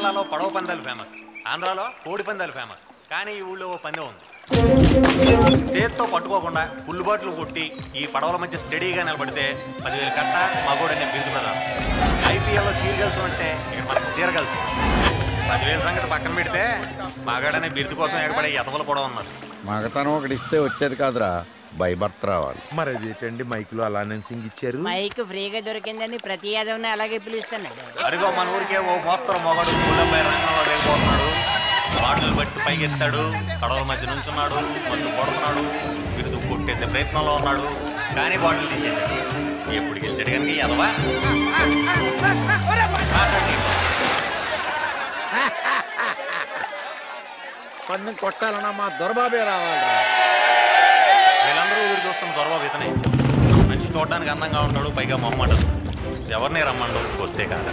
కేరళలో పడవ పందాలు ఫేమస్ ఆంధ్రాలో కోడి పందాలు ఫేమస్ కానీ ఈ ఊళ్ళో ఓ పందెం ఉంది చేత్తో పట్టుకోకుండా ఫుల్ బాటిల్ కొట్టి ఈ పడవల మధ్య స్టడీగా నిలబడితే పదివేలు కట్ట మగోడనే బిరుదు ప్రధానం ఐపీఎల్లో చీరగలుసు అంటే ఇక్కడ మనకు చీరగలుసు పదివేల సంగతి పక్కన పెడితే మగాడనే బిరుదు కోసం ఎగబడే ఎతవలు కూడా ఉన్నారు మగతనం ఒకటి ఇస్తే వచ్చేది కాదురా భయభర్త రావాలి మరి అదేంటండి మైకులో అలా సింగ్ ఇచ్చారు మైక్ ఫ్రీగా దొరికిందని ప్రతి యాదవ్ని అలాగే పిలుస్తున్నాడు అరుగో మన ఊరికే ఓ మోస్తరు మొగడు ఊళ్ళపై రంగంలో వెళ్ళిపోతున్నాడు బాటిల్ బట్టి పైకెత్తాడు కడవల మధ్య నుంచున్నాడు మందు కొడుతున్నాడు బిరుదు కొట్టేసే ప్రయత్నంలో ఉన్నాడు కానీ బాటిల్ తీసేశాడు ఎప్పుడు గెలిచాడు కనుక ఎదవా మాట్లాడండి. పన్ను కొట్టాలన్నా మా దొరబాబే రావాలిరా వీళ్ళందరూ ఎదురు చూస్తున్న దొరబాబు ఇతనే మంచి చూడడానికి అందంగా ఉంటాడు పైగా మొహమాట ఎవరిని రమ్మండు వస్తే కాదా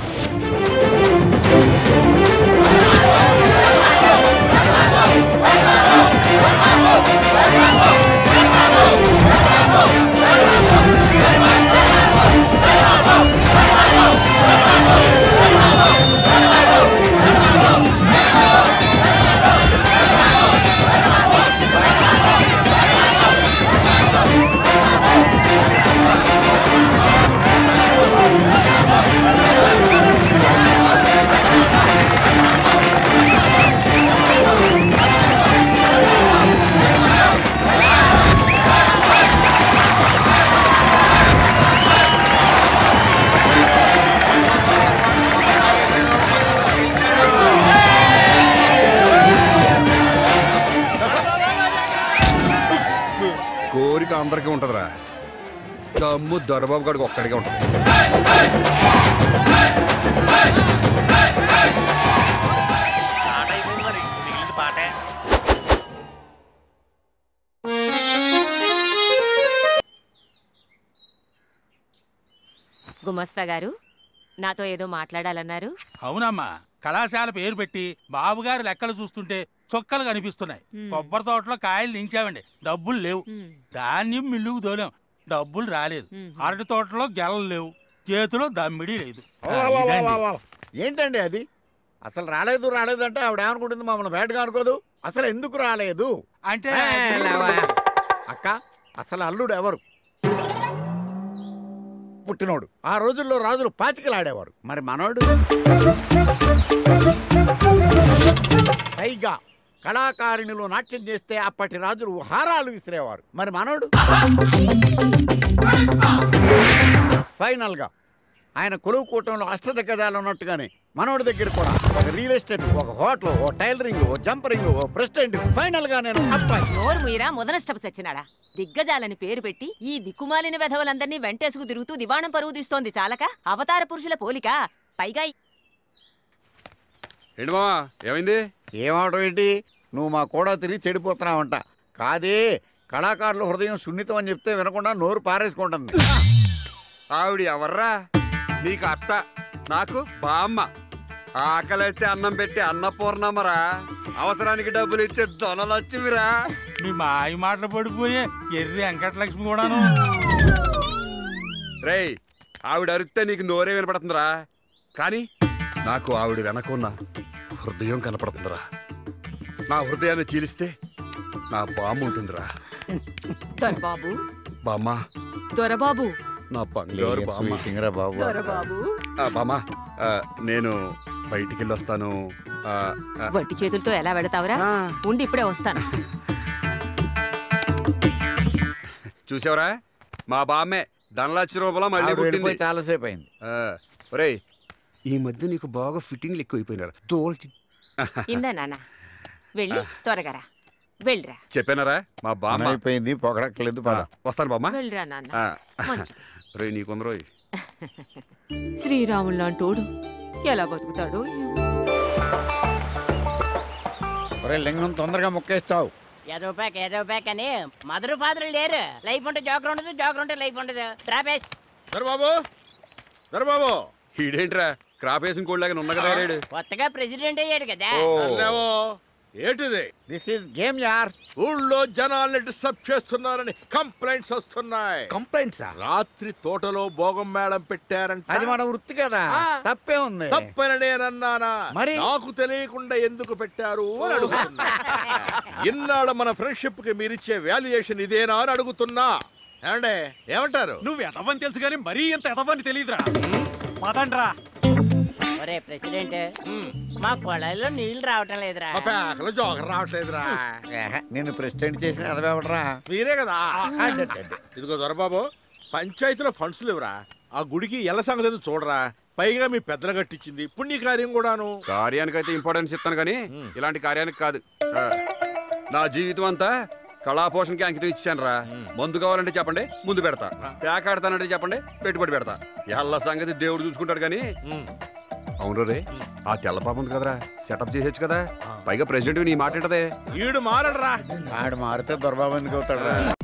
కోరిక అందరికీ ఉంటుందిరా దమ్ము దొరబాబు గారికి ఒక్కడికే ఉంటుంది పాట అయిపోయింది మరి మిగిలింది పాటే గుమస్తా గారు నాతో ఏదో మాట్లాడాలన్నారు అవునమ్మా కళాశాల పేరు పెట్టి బాబుగారి లెక్కలు చూస్తుంటే చొక్కలు కనిపిస్తున్నాయి కొబ్బరి తోటలో కాయలు దించామండి డబ్బులు లేవు ధాన్యం మిల్లుకు దోలాం డబ్బులు రాలేదు అరటి తోటలో గెలలు లేవు చేతిలో దమ్మిడి లేదు ఆ, ఇదండి. ఏంటండి అది అసలు రాలేదు రాలేదు అంటే ఆవిడ ఏమనుకుంటుంది మమ్మల్ని బయటగా అనుకోదు అసలు ఎందుకు రాలేదు అంటే ఏ, లేవా. అక్క అసలు అల్లుడు ఎవరు పుట్టినోడు ఆ రోజుల్లో రాజులు పాతికలాడేవారు మరి మనోడు పైగా కళాకారిణులు నాట్యం చేస్తే అప్పటి రాజులు హారాలు విసిరేవారు మరి మనోడు ఫైనల్ గా ఆయన కొలువు కూటంలో అష్టదిగ్గజాలు ఉన్నట్టుగానే మనోడి దగ్గర కూడా ఒక రియల్ ఎస్టేట్ ఒక హోటల్ ఓ టైలరింగ్ ఓ జంపరింగ్ ఓ ప్రెసిడెంట్ ఫైనల్ గా నేను అబ్బాయి నోరు మీరా ముదనష్టపు సచ్చినాడా దిగ్గజాలని పేరు పెట్టి ఈ దిక్కుమాలిన వెధవలందరినీ వెంటేసుకు తిరుగుతూ దివాణం పరువు తీస్తోంది చాలక అవతార పురుషుల పోలిక పైగా ఈ- ఏంటి మావా ఏమైంది ఏమవడం ఏంటి నువ్వు మా కూడా తిరిగి చెడిపోతున్నావంట కాదే కళాకారుల హృదయం సున్నితం అని చెప్తే వినకుండా నోరు పారేసుకుంటుంది ఆవిడ ఎవర్రా నీకు అత్త నాకు బామ్మ ఆకలిస్తే అన్నం పెట్టి అన్నపూర్ణమ్మరా అవసరానికి డబ్బులు ఇచ్చే దొనలొచ్చివిరా మీ మాయ మాటలు పడిపోయే ఎర్రి వెంకటలక్ష్మి కూడాను రేయ్ ఆవిడ అరిస్తే నీకు నోరే వినపడుతుందిరా కానీ నాకు ఆవిడ వెనకున్న హృదయం కనపడుతుందిరా నా హృదయాన్ని చీలిస్తే నా బామ్మ ఉంటుందిరా దొరబాబు బామ్మ దొరబాబు నా బంగారు బామ్మ స్వీటింగ్ రా బాబు దొరబాబు ఆ, బామ్మ ఆ, నేను బయటికి వెళ్ళి వస్తాను ఆ, ఆ, వట్టి చేతులతో ఎలా వెళతావురా ఆ. ఉండి ఇప్పుడే వస్తాను చూసావరా మా బామ్మే ధనలక్ష రూపాయల మళ్ళీ ఆవిడ పుట్టింది వెళ్ళిపోయి చాలాసేపు అయింది ఆ, ఒరేయ్ ఈ మధ్య నీకు బాగా ఫిట్టింగ్లు ఎక్కువైపోయినారు తోల్చి ఇందా నాన్న వెళ్ళి త్వరగా రా వెళ్ళిరా చెప్పానరా మా పని బామ్మ అయిపోయింది పొగడక్కలేదు ఆ, పద వస్తాను బామ్మ వెళ్ళిరా నాన్న ఆ, మంచిది. రే నీకుందరోయ్ శ్రీరాములు లాంటోడు ఎలా బతుకుతాడో ఏమో. ఒరే లింగం తొందరగా ముక్కేస్తావు ఏదో ప్యాక్ ఏదో ప్యాక్ అని మదర్ ఫాదర్ లేరు లైఫ్ ఉంటే జోకర్ ఉండదు జోకర్ ఉంటే లైఫ్ ఉండదు ట్రాపేస్ దొరబాబు దొరబాబు ఈడేంట్రా క్రాప్ వేసిన కోళ్ళగా ఉన్న కదా రేడు కొత్తగా ప్రెసిడెంట్ అయ్యాడు కదా ఓ అన్నావో ఏంటిది దిస్ ఈస్ గేమ్ యార్ ఊళ్ళో జనాల్ని డిస్టర్బ్ చేస్తున్నారని కంప్లైంట్స్ వస్తున్నాయి కంప్లైంట్సా రాత్రి తోటలో భోగం మేళం పెట్టారంట అది మన వృత్తి కదా ఆ. తప్పే ఉంది తప్పని నేనన్నానా మరి? నాకు తెలియకుండా ఎందుకు పెట్టారు అని అడుగుతున్నా ఇన్నాళ్ళ మన ఫ్రెండ్షిప్ కి మీరిచ్చే వాల్యుయేషన్ ఇదేనా అని అడుగుతున్నా ఏమండే ఏమంటారు నువ్వు ఎదవని తెలుసు కానీ మరీ ఇంత ఎదవని తెలియదురా పదండ్రా ఒరే ప్రెసిడెంట్ మా కొళాయిలో నీళ్లు రావటం లేదురా మా పేకలు జోకర్ రావట్లేదురా ఏహ, నిన్ను ప్రెసిడెంట్ చేసిన అదవెవడరా మీరే కదా ఇదిగో దొరబాబు పంచాయతీలో ఫండ్స్ లేవురా ఆ గుడికి ఎల్ల సంగతి ఏదో చూడరా పైగా మీ పెద్దలు కట్టించింది పుణ్యకార్యం కూడాను కార్యానికైతే ఇంపార్టెన్స్ ఇస్తాను కానీ ఇలాంటి కార్యానికి కాదు ఆ, నా జీవితం అంతా కళాపోషణకి అంకితం ఇచ్చాను రా మందు కావాలంటే చెప్పండి ముందు పెడతా తేకాడతానంటే చెప్పండి పెట్టుబడి పెడతా ఎల్ల సంగతి దేవుడు చూసుకుంటాడు కానీ అవును రే ఆ తెల్ల పాప ఉంది కదరా సెటప్ చేసేచ్చు కదా పైగా ప్రెసిడెంట్ నీ మాట ఏంటదే ఈడు మారడరా ఆడు మారితే దొరబాబు ఎందుకు అవుతాడు